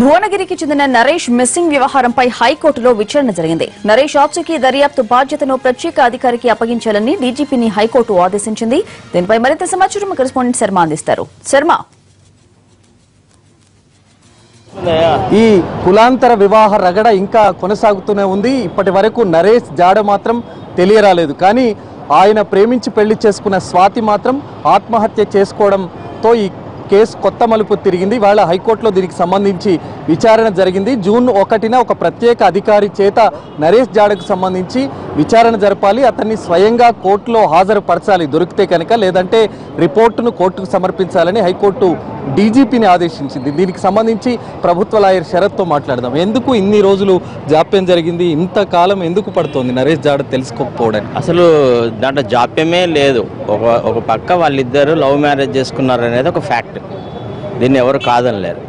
భువనగిరికి చెందిన నరేష్ మిస్సింగ్ వ్యవహారంపై హైకోర్టులో విచారణ జరిగింది నరేష్ ఆచూకీ దర్యాప్తు బాధ్యతను ప్రత్యేక అధికారికి అప్పగించాలని డీజీపీని హైకోర్టు ఆదేశించింది దీనిపై మరింత సమాచారం కరెస్పాండెంట్ శర్మ అందిస్తారు శర్మ ఈ కులాంతర వివాహ రగడ ఇంకా కొనసాగుతూనే ఉంది ఇప్పటి వరకు నరేష్ జాడ మాత్రం తెలియరాలేదు కానీ ఆయన ప్రేమించి పెళ్లి చేసుకున్న స్వాతి మాత్రం ఆత్మహత్య చేసుకోవడంతో ఈ కేసు కొత్త మలుపు తిరిగింది వాళ్ళ హైకోర్టులో దీనికి సంబంధించి విచారణ జరిగింది జూన్ ఒకటిన ఒక ప్రత్యేక అధికారి చేత నరేష్ జాడకు సంబంధించి విచారణ జరపాలి అతన్ని స్వయంగా కోర్టులో హాజరుపరచాలి దొరికితే కనుక లేదంటే రిపోర్టును కోర్టుకు సమర్పించాలని హైకోర్టు డీజీపీని ఆదేశించింది దీనికి సంబంధించి ప్రభుత్వ లాయర్ శరత్తో మాట్లాడదాం ఎందుకు ఇన్ని రోజులు జాప్యం జరిగింది ఇంతకాలం ఎందుకు పడుతోంది నరేష్ జాడ తెలుసుకోకపోవడానికి అసలు దాంట్లో జాప్యమే లేదు ఒక ఒక పక్క వాళ్ళిద్దరు లవ్ మ్యారేజ్ చేసుకున్నారు అనేది ఒక ఫ్యాక్ట్ దీన్ని ఎవరు కాదనలేరు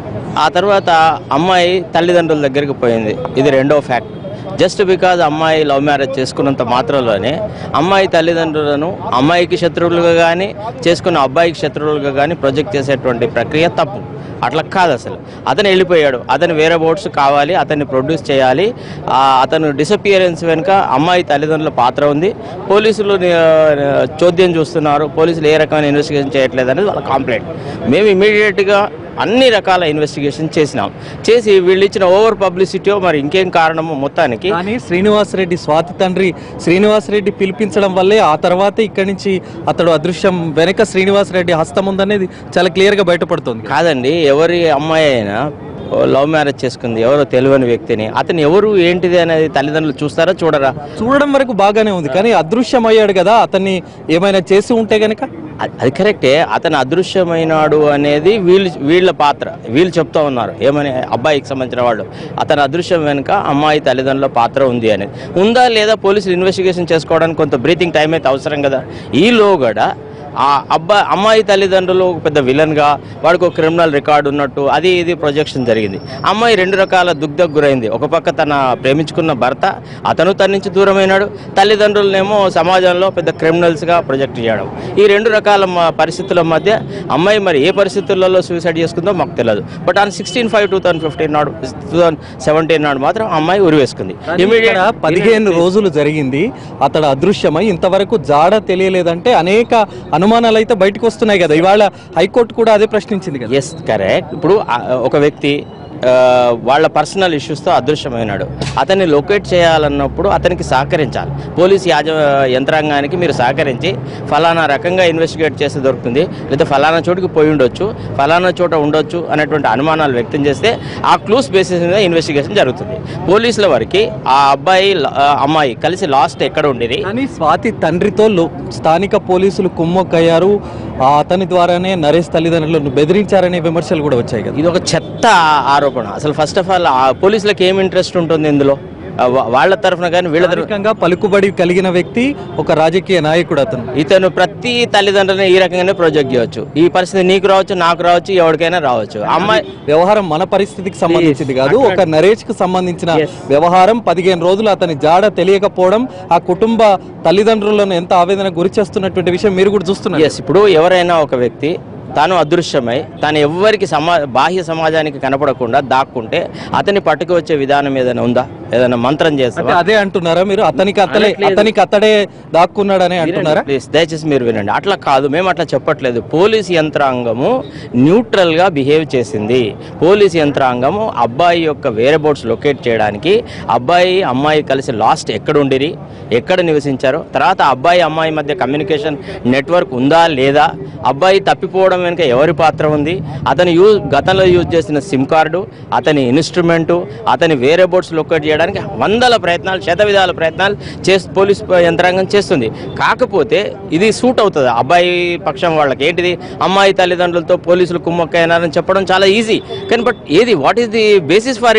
ఆ తర్వాత అమ్మాయి తల్లిదండ్రుల దగ్గరికి పోయింది ఇది రెండో ఫ్యాక్ట్ జస్ట్ బికాజ్ అమ్మాయి లవ్ మ్యారేజ్ చేసుకున్నంత మాత్రంలోనే అమ్మాయి తల్లిదండ్రులను అమ్మాయికి శత్రువులుగా కానీ చేసుకున్న అబ్బాయికి శత్రువులుగా కానీ ప్రొజెక్ట్ చేసేటువంటి ప్రక్రియ తప్పు అట్లా కాదు అసలు అతను వెళ్ళిపోయాడు అతను వేరే బోట్స్ కావాలి అతన్ని ప్రొడ్యూస్ చేయాలి ఆ, అతను డిసపియరెన్స్ వెనుక అమ్మాయి తల్లిదండ్రుల పాత్ర ఉంది పోలీసులు ఆ, చోద్యం చూస్తున్నారు పోలీసులు ఏ రకమైన ఇన్వెస్టిగేషన్ చేయట్లేదు అనేది వాళ్ళ కంప్లైంట్ మేము ఇమీడియట్గా అన్ని రకాల ఇన్వెస్టిగేషన్ చేసినాం చేసి వీళ్ళు ఇచ్చిన ఓవర్ పబ్లిసిటీ మరి ఇంకేం కారణమో మొత్తానికి కానీ శ్రీనివాసరెడ్డి స్వాతి తండ్రి శ్రీనివాసరెడ్డి పిలిపించడం వల్లే ఆ తర్వాత ఇక్కడి నుంచి అతడు అదృశ్యం వెనక శ్రీనివాసరెడ్డి హస్తం ఉందనేది చాలా క్లియర్గా బయటపడుతుంది కాదండి ఎవరి అమ్మాయి అయినా లవ్ మ్యారేజ్ చేసుకుంది ఎవరో తెలియని వ్యక్తిని అతను ఎవరు ఏంటిది అనేది తల్లిదండ్రులు చూస్తారా చూడరా చూడడం వరకు బాగానే ఉంది కానీ అదృశ్యం అయ్యాడు కదా అతన్ని ఏమైనా చేసి ఉంటే గనక అది- అది కరెక్టే అతను అదృశ్యమైనాడు అనేది వీళ్ళు వీళ్ళ పాత్ర వీళ్ళు చెప్తా ఉన్నారు ఏమని అబ్బాయికి సంబంధించిన వాళ్ళు అతను అదృశ్యం వెనుక అమ్మాయి తల్లిదండ్రుల పాత్ర ఉంది అనేది ఉందా లేదా పోలీసులు ఇన్వెస్టిగేషన్ చేసుకోవడానికి కొంత బ్రీతింగ్ టైం అయితే అవసరం కదా ఈలోగడ ఆ అబ్బాయి అమ్మాయి తల్లిదండ్రులు ఒక పెద్ద విలన్గా వాడికి ఒక క్రిమినల్ రికార్డు ఉన్నట్టు అది ఇది ప్రొజెక్షన్ జరిగింది అమ్మాయి రెండు రకాల దుగ్ధకు గురైంది ఒక పక్క తన ప్రేమించుకున్న భర్త అతను తన నుంచి దూరమైనాడు తల్లిదండ్రులనేమో సమాజంలో పెద్ద క్రిమినల్స్గా ప్రొజెక్ట్ చేయడం ఈ రెండు రకాల మ- పరిస్థితుల మధ్య అమ్మాయి మరి ఏ పరిస్థితులలో సూసైడ్ చేసుకుందో మాకు తెలియదు but on sixteen five two thousand fifteen నాడు టూ థౌసండ్ సెవెంటీన్ నాడు మాత్రం ఆ అమ్మాయి ఉరివేసుకుంది ఇక్కడ Immediate- పదిహేను రోజులు జరిగింది అతడు అదృశ్యమై ఇంతవరకు జాడ తెలియలేదంటే అనేక అనుమానాలు అయితే బయటకు వస్తున్నాయి కదా ఇవాళ హైకోర్టు కూడా అదే ప్రశ్నించింది కదా ఎస్ కరెక్ట్ ఇప్పుడు ఆ- ఒక వ్యక్తి ఆ, వాళ్ళ పర్సనల్ ఇష్యూస్తో అదృశ్యమైనాడు అతన్ని లొకేట్ చేయాలన్నప్పుడు అతనికి సహకరించాలి పోలీస్ యాజ యంత్రాంగానికి మీరు సహకరించి ఫలానా రకంగా ఇన్వెస్టిగేట్ చేస్తే దొరుకుతుంది లేదా ఫలానా చోటుకి పోయి ఉండొచ్చు ఫలానా చోట ఉండొచ్చు అనేటువంటి అనుమానాలు వ్యక్తం చేస్తే ఆ క్లూస్ బేసిస్ మీద ఇన్వెస్టిగేషన్ జరుగుతుంది పోలీసుల వరకు ఆ అబ్బాయి ల- ఆ అమ్మాయి కలిసి లాస్ట్ ఎక్కడ ఉండేది కానీ స్వాతి తండ్రితో లో- స్థానిక పోలీసులు కుమ్మక్కయ్యారు ఆ అతని ద్వారానే నరేష్ తల్లిదండ్రులను బెదిరించారనే విమర్శలు కూడా వచ్చాయి కదా ఇది ఒక చెత్త ఆరోపణ అసలు ఫస్ట్ ఆఫ్ ఆల్ ఆ పోలీసులకు ఏం ఇంట్రెస్ట్ ఉంటుంది ఇందులో ఆ వా- వాళ్ళ తరఫున కానీ వీళ్ళ తరఫున స్థానికంగా పలుకుబడి కలిగిన వ్యక్తి ఒక రాజకీయ నాయకుడు అతను ఇతను ప్రతి తల్లిదండ్రులను ఈ రకంగానే ప్రొజెక్ట్ చేయవచ్చు ఈ పరిస్థితి నీకు రావచ్చు నాకు రావచ్చు ఎవరికైనా రావచ్చు అమ్మాయి వ్యవహారం మన పరిస్థితికి సంబంధించింది కాదు ఒక నరేష్ కు సంబంధించిన వ్యవహారం పదిహేను రోజులు అతని జాడ తెలియకపోవడం ఆ కుటుంబ తల్లిదండ్రులను ఎంత ఆవేదన గురి చేస్తున్నటువంటి విషయం మీరు కూడా చూస్తున్నారు ఎస్ ఇప్పుడు ఎవరైనా ఒక వ్యక్తి తాను అదృశ్యమై తాను ఎవ్వరికి సమా బాహ్య సమాజానికి కనపడకుండా దాక్కుంటే అతన్ని పట్టుకు వచ్చే విధానం ఏదైనా ఉందా ఏదైనా మంత్రం అంటే చేస్తా అదే అంటున్నారా మీరు అతనికి అతలే అనట్లేదు. అతనికి అతడే దాక్కున్నాడని అంటున్నారా ప్లీజ్ దయచేసి మీరు వినండి అట్లా కాదు మేము అట్లా చెప్పట్లేదు పోలీస్ యంత్రాంగము న్యూట్రల్ గా బిహేవ్ చేసింది పోలీస్ యంత్రాంగము అబ్బాయి యొక్క వేరే బోర్డ్స్ లొకేట్ చేయడానికి అబ్బాయి అమ్మాయి కలిసి లాస్ట్ ఎక్కడ ఉండిరి ఎక్కడ నివసించారో తర్వాత అబ్బాయి అమ్మాయి మధ్య కమ్యూనికేషన్ నెట్వర్క్ ఉందా లేదా అబ్బాయి తప్పిపోవడం వెనుక ఎవరి పాత్ర ఉంది అతను యూజ్ గతంలో యూజ్ చేసిన సిమ్ కార్డు అతని ఇన్స్ట్రుమెంటు అతని వేరే బోర్డ్స్ లొకేట్ చేయడానికి వందల ప్రయత్నాలు శత విధాల ప్రయత్నాలు చేసి పోలీస్ యంత్రాంగం చేస్తుంది కాకపోతే ఇది సూట్ అవుతుంది అబ్బాయి పక్షం వాళ్ళకి ఏంటిది అమ్మాయి తల్లిదండ్రులతో పోలీసులు కుమ్మక్కైనారని చెప్పడం చాలా ఈజీ కానీ బట్ ఏది what is the basis for it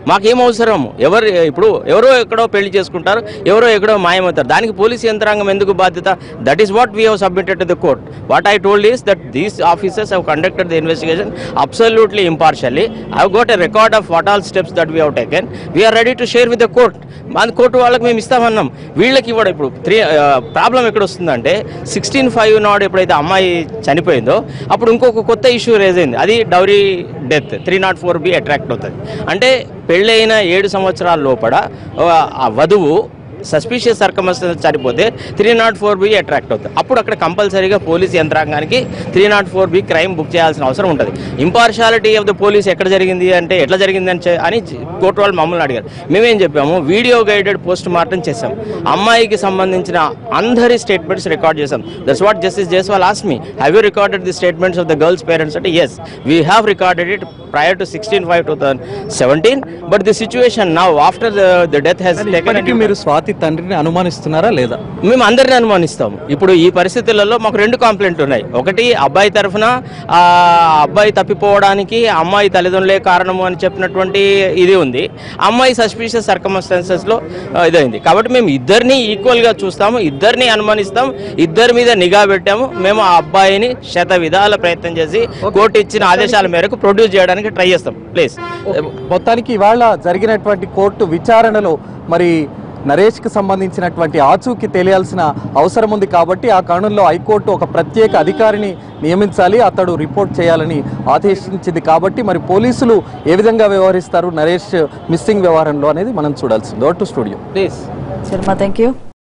మాకేం అవసరం ఎవరు ఇప్పుడు ఎవరో ఎక్కడో పెళ్లి చేసుకుంటారు ఎవరో ఎక్కడో మాయమవుతారు దానికి పోలీస్ యంత్రాంగం ఎందుకు బాధ్యత that is what we have submitted to the court what I told is that these officers have conducted the investigation absolutely impartially I got a record of what all steps that we have taken we are ready to share with the court మన court వాళ్ళకి మేము ఇస్తామన్నాం వీళ్ళకి ఇవ్వడం ఇప్పుడు three problem ఎక్కడ వస్తుందంటే sixteen five నాడు ఎప్పుడైతే అమ్మాయి చనిపోయిందో అప్పుడు ఇంకొక కొత్త ఇష్యూ రేజ్ అయింది అది dowry death three not four B attract అవుతుంది అంటే పెళ్ళైన ఏడు సంవత్సరాల లోపల ఆ వధువు సస్పీషియస్ సర్కమస్టెన్స్ చనిపోతే three not four B attract అవుతుంది అప్పుడు అక్కడ కంపల్సరీగా పోలీస్ యంత్రాంగానికి three not four B crime book చేయాల్సిన అవసరం ఉంటుంది ఇంపార్షాలిటీ ఆఫ్ ద పోలీస్ ఎక్కడ జరిగింది అంటే ఎట్లా జరిగింది అని చె- అని కోర్టు వాళ్ళు మమ్మల్ని అడిగారు మేమేం చెప్పాము వీడియో గైడెడ్ పోస్ట్ మార్టం చేసాం అమ్మాయికి సంబంధించిన అందరి స్టేట్మెంట్స్ రికార్డ్ చేసాం that's what justice Jaiswal as me have you recorded the statements of the girls parents అంటే yes we have recorded it prior to sixteen five two thousand seventeen but the situation now after the death has ఇప్పటికీ మీరు స్వాతి తండ్రిని అనుమానిస్తున్నారా లేదా మేము అందరిని అనుమానిస్తాం ఇప్పుడు ఈ పరిస్థితులలో మాకు రెండు కంప్లైంట్ ఉన్నాయి ఒకటి అబ్బాయి తరఫున ఆ అబ్బాయి తప్పిపోవడానికి అమ్మాయి తల్లిదండ్రులే కారణము అని చెప్పినటువంటి ఇది ఉంది అమ్మాయి సస్పీషియస్ సర్కమస్టాన్సెస్లో ఇదైంది కాబట్టి మేము ఇద్దరిని ఈక్వల్గా చూస్తాము ఇద్దరిని అనుమానిస్తాం ఇద్దరి మీద నిఘా పెట్టాము మేము ఆ అబ్బాయిని శత విధాల ప్రయత్నం చేసి కోర్టు ఇచ్చిన ఆదేశాల మేరకు ప్రొడ్యూస్ చేయడానికి ట్రై చేస్తాం ప్లీజ్ మొత్తానికి ఇవాళ జరిగినటువంటి కోర్టు విచారణలో మరి నరేష్కి సంబంధించినటువంటి ఆచూకీ తెలియాల్సిన అవసరం ఉంది కాబట్టి ఆ కారణంలో హైకోర్టు ఒక ప్రత్యేక అధికారిని నియమించాలి అతడు రిపోర్ట్ చేయాలని ఆదేశించింది కాబట్టి మరి పోలీసులు ఏ విధంగా వ్యవహరిస్తారు నరేష్ మిస్సింగ్ వ్యవహారంలో అనేది మనం చూడాల్సింది to studio please Sharma thank you